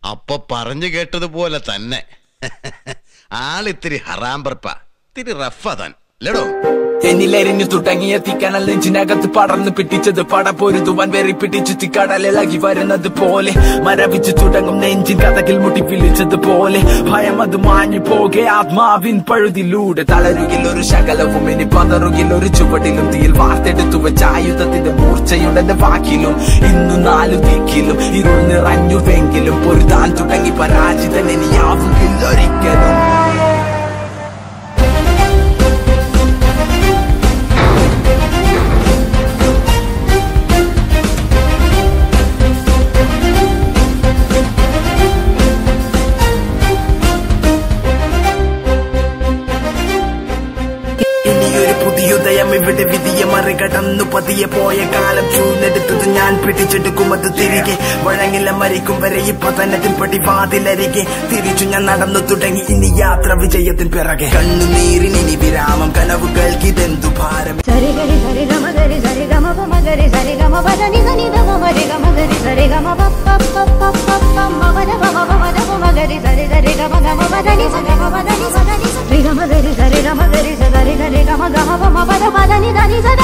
അപ്പൊ പറഞ്ഞു കേട്ടതുപോലെ തന്നെ ആളിത്തിരി ഹറാമ്പർപ്പ ഇത്തിരി റഫാ താൻ ലടോ എന്നിലെരിഞ്ഞു തുടങ്ങിയ തീക്കനൽ നെഞ്ചിനകത്ത് പടർന്നു പിടിച്ചത് പട പൊരുതുവാൻ വെറി പിടിച്ചു തിക്കടലിളകി വരുന്നത് പോലെ മരവിച്ചു തുടങ്ങും നെഞ്ചിൻ കഥകിൽ മുട്ടി പിളിച്ചത് പോലെ ഭയം അത് മാഞ്ഞു പോകെ ആത്മാവിൻ പഴുതിലൂടെ തളരുകിൽ ഒരു ശകലവും ഇനി പതറുകിൽ ഒരു ചുവടിലും തീയിൽ വാർത്തെടുത്തു വെച്ച ആയുധത്തിന്റെ മൂർച്ചയുടെ വാക്കിലും ഇന്നു നാലു ദിക്കിലും ഇരുൾ നിറഞ്ഞുവെങ്കിലും പൊരുതാൻ തുടങ്ങി പരാജിതൻ ഇനിയാവുകില്ല ഒരിക്കലും ഇനിയൊരു പുതിയുദയം ഇവിടെ വിധിയെ മറികടന്നു പതിയെ പോയ കാലം ചൂന്നെടുത്തത് ഞാൻ പിടിച്ചെടുക്കും അത് തിരികെ വഴങ്ങില്ല മരിക്കും വരെ ഇപ്പൊ തന്നെ പടി വാതിലരികെ തിരിച്ചു ഞാൻ നടന്നു തുടങ്ങി ഇനി യാത്ര വിജയത്തിൻ പിറകെ കണ്ണുനീരിന് ഇനി വിരാമം കനവുകൾക്ക് ഇതെന്തു ഭാരം సరి గరి సరి గమ గరి సరి గమ పమ గరి సరి గమ పద ని ని ద గమ రి గమ గరి సరి గమ ప ప ప ప ప ప మ పద పమ పమ ద పమ గరి సరి సరి గమ గమ పద ని స గమ పద ని స ద ని స రి గమ గరి సరి గమ గరి స ద రి గరి గమ గమ పమ పద పద ని ద ని స ద